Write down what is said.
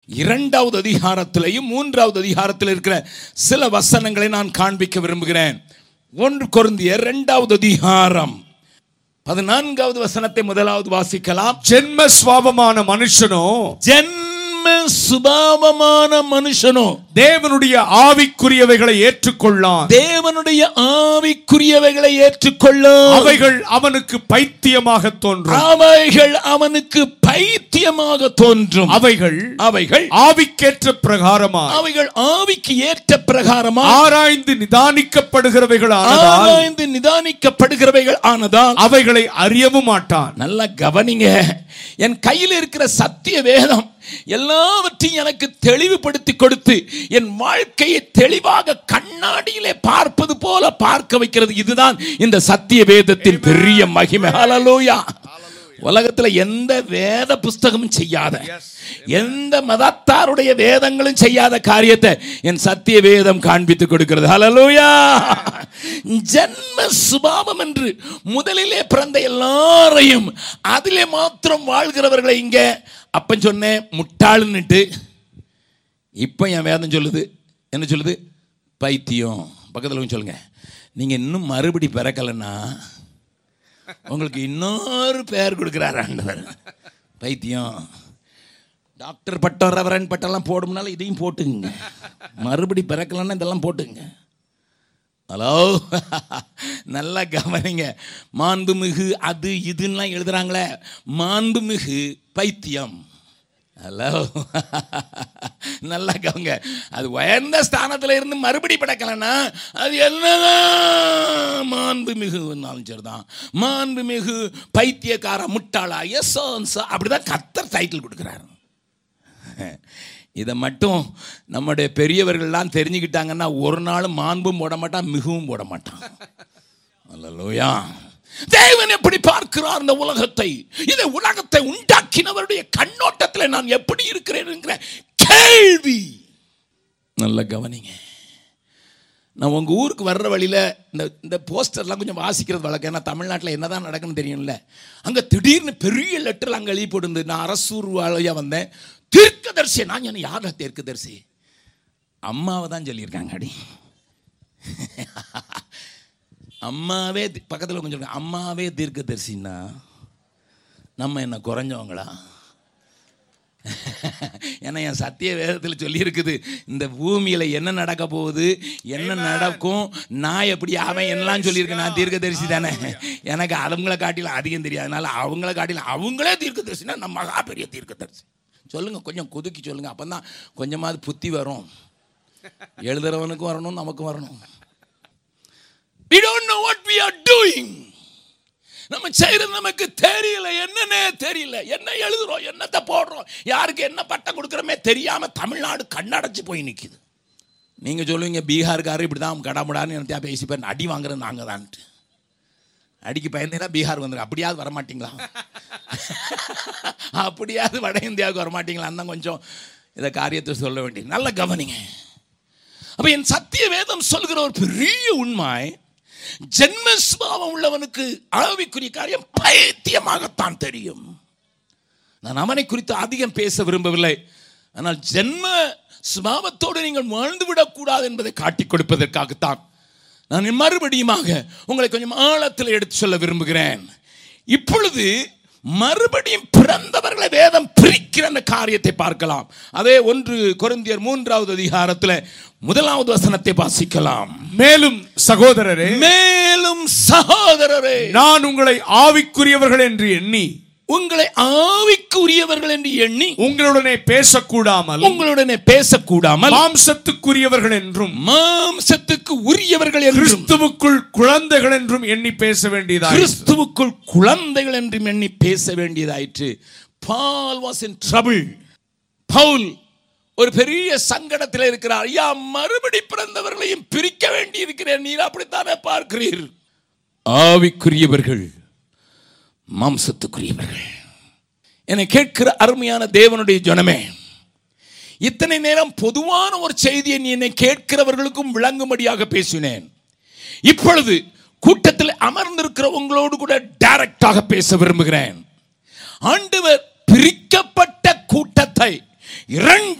இரண்டாவது அதிகாரத்திலையும் மூன்றாவது அதிகாரத்தில் இருக்கிற சில வசனங்களை நான் காண்பிக்க விரும்புகிறேன் ஒன்று கொருந்தியர் இரண்டாவது அதிகாரம் பதினான்காவது வசனத்தை முதலாவது வாசிக்கலாம் ஜென்ம சுவாபமான மனுஷனோ ஜென்ம சுபாவமான மனுஷனோ தேவனுடைய ஆவிக்குரியவைகளை ஏற்றுக்கொள்ளான் தேவனுடைய ஆவிக்குரியவைகளை ஏற்றுக்கொள்ளும் அவைகள் அவனுக்கு பைத்தியமாக தோன்றும் அவைகள் அவனுக்கு பைத்தியமாக தோன்றும் அவைகள் அவைகள் ஆவிக்கேற்ற பிரகாரமாக அவைகள் ஆவிக்கு ஏற்ற பிரகாரமா ஆராய்ந்து நிதானிக்கப்படுகிறவைகள் ஆனதால் ஆராய்ந்து நிதானிக்கப்படுகிறவைகள் ஆனதால் அவைகளை அறியவும் மாட்டான் நல்லா கவனிங்க என் கையில் இருக்கிற சத்திய வேதம் எல்லாவற்றையும் எனக்கு தெளிவுபடுத்தி கொடுத்து என் வாழ்க்கையை தெளிவாக கண்ணாடியிலே பார்ப்பது போல பார்க்க வைக்கிறது இதுதான் இந்த சத்திய வேதத்தின் பெரிய மகிமை ஹalleluya உலகத்துல எந்த வேத புஸ்தகமும் செய்யாத எந்த மதத்தாருடைய வேதங்களும் செய்யாத காரியத்தை என் சத்திய வேதம் காண்பித்து கொடுக்கிறது ஹalleluya ஜன்ம சுபாவம் என்று முதலிலே பிறந்த எல்லாரையும் அதிலே மாத்திரம் வாழ்கிறவர்களை இங்க அப்பன் சொன்னேன் முட்டாளுன்னுட்டு இப்போ என் வேதம் சொல்லுது என்ன சொல்லுது பைத்தியம் பக்கத்தில் கொஞ்சம் சொல்லுங்க நீங்க இன்னும் மறுபடி பிறக்கலைன்னா உங்களுக்கு இன்னொரு பேர் கொடுக்குறாரு ஆண்டவர் பைத்தியம் டாக்டர் பட்டம் ரெவரன் பட்டம்லாம் போடும்னால இதையும் போட்டுங்க மறுபடி பிறக்கலன்னா இதெல்லாம் போட்டுங்க ஹலோ நல்லா கவனிங்க மாண்புமிகு அது இதுன்னெலாம் எழுதுறாங்களே மாண்புமிகு பைத்தியம் ஹலோ நல்லா கவங்க அது உயர்ந்த ஸ்தானத்தில் இருந்து மறுபடி படைக்கலன்னா அது என்னதான் மாண்புமிகுனாலும் சரிதான் மாண்புமிகு பைத்தியக்கார முட்டாளா எஸ் அப்படிதான் கத்தர் டைட்டில் கொடுக்குறாரு இதை மட்டும் நம்முடைய பெரியவர்கள்லாம் தெரிஞ்சுக்கிட்டாங்கன்னா ஒரு நாள் மாண்பும் போட மாட்டான் மிகவும் போட மாட்டான் அல்லலூயா தேவன் எப்படி பார்க்கிறார் இந்த உலகத்தை இந்த உலகத்தை உண்டாக்கினவருடைய கண்ணோட்டத்தில் நான் எப்படி இருக்கிறேன் என்கிற கேள்வி நல்ல கவனிங்க நான் உங்கள் ஊருக்கு வர்ற வழியில் இந்த இந்த போஸ்டர்லாம் கொஞ்சம் வாசிக்கிறது வழக்கம் ஏன்னா தமிழ்நாட்டில் என்ன தான் நடக்குன்னு தெரியும்ல அங்கே திடீர்னு பெரிய லெட்டர் அங்கே எழுதி போட்டுருந்து நான் அரசூர் வழியாக வந்தேன் தீர்க்கதரிசி நான் சொன்னேன் யாரா தீர்க்கதரிசி அம்மாவை தான் சொல்லியிருக்காங்க அடி அம்மாவே தி- பக்கத்தில் கொஞ்சம் சொல்லுங்க. அம்மாவே தீர்க்கதரிசின்னா நம்ம என்ன குறைஞ்சவங்களா ஏன்னா என் சத்திய வேதத்தில் சொல்லியிருக்குது இந்த பூமியில் என்ன நடக்க போகுது என்ன நடக்கும் நான் எப்படி அவன் எல்லாம் சொல்லியிருக்கேன் நான் தீர்க்கதரிசி தானே எனக்கு அவங்கள காட்டிலும் அதிகம் தெரியாது அதனால அவங்கள காட்டிலும் அவங்களே தீர்க்கதரிசினா நம்ம மகா பெரிய தீர்க்கதரிசி சொல்லுங்க கொஞ்சம் கொதுக்கி சொல்லுங்க அப்போ தான் கொஞ்சமாவது புத்தி வரும் எழுதுறவனுக்கும் வரணும் நமக்கும் வரணும் we don't know what we are doing நம்ம செய்யறது நமக்கு தெரியல என்னன்னே தெரியல என்ன எழுதுறோம் என்னத்தை போடுறோம் யாருக்கு என்ன பட்டம் கொடுக்குறோமே தெரியாம தமிழ்நாடு கண்ணடைச்சு போய் நிக்குது நீங்க சொல்லுவீங்க பீகார்காரர் இப்படி தான் கடாமுடான்னு என்னத்தையா பேசிப்பேன் அடி வாங்குறது நாங்க தான்ட்டு அடிக்கு பயந்தேன்னா பீகார் வந்துடும் அப்படியாவது வரமாட்டீங்களா அப்படியாவது வட இந்தியாவுக்கு வரமாட்டீங்களா தான் கொஞ்சம் இதை காரியத்தை சொல்ல வேண்டியது நல்ல கவனிங்க அப்ப என் சத்திய வேதம் சொல்கிற ஒரு பெரிய உண்மை ஜென்மஸ்பாவம் உள்ளவனுக்கு ஆவிக்குரிய காரியம் பைத்தியமாகத்தான் தெரியும் நான் அவனை குறித்து அதிகம் பேச விரும்பவில்லை ஆனால் ஜென்ம சுபாவத்தோடு நீங்கள் வாழ்ந்து விடக்கூடாது என்பதை காட்டிக் கொடுப்பதற்காகத்தான் நான் மறுபடியுமாக உங்களை கொஞ்சம் ஆழத்தில் எடுத்து சொல்ல விரும்புகிறேன் இப்பொழுது மறுபடியும் பிறந்தவர்களை வேதம் பிரிக்கிற அந்த காரியத்தை பார்க்கலாம் அதே ஒன்று கொரிந்தியர் மூன்றாவது அதிகாரத்தில் முதலாவது வசனத்தை வாசிக்கலாம் மேலும் சகோதரரே மேலும் சகோதரரே நான் உங்களை ஆவிக்குரியவர்கள் என்று எண்ணி உங்களை ஆவிக்குரியவர்கள் என்று எண்ணி உங்களுடனே பேசக்கூடாமல் உங்களுடனே பேசக்கூடாமல் மாம்சத்துக்குரியவர்கள் என்றும் மாம்சத்துக்கு உரியவர்கள் என்றும் கிறிஸ்துவுக்குள் குழந்தைகள் என்றும் எண்ணி பேச வேண்டியதாக கிறிஸ்துவுக்குள் குழந்தைகள் என்றும் எண்ணி பேச வேண்டியதாயிற்று பால் வாஸ் இன் ட்ரபிள் பவுல் ஒரு பெரிய சங்கடத்தில் இருக்கிறார் ஐயா மறுபடி பிறந்தவர்களையும் பிரிக்க வேண்டி இருக்கிறேன் நீர் அப்படித்தானே பார்க்கிறீர் ஆவிக்குரியவர்கள் மாம்சத்துக்குரியவர்கள் என்னை கேட்கிற அருமையான தேவனுடைய ஜனமே இத்தனை நேரம் பொதுவான ஒரு செய்தியை நீ என்னை கேட்கிறவர்களுக்கும் விளங்கும்படியாக பேசினேன் இப்பொழுது கூட்டத்தில் அமர்ந்திருக்கிற உங்களோடு கூட டைரக்டாக பேச விரும்புகிறேன் ஆண்டவர் பிரிக்கப்பட்ட கூட்டத்தை இரண்டு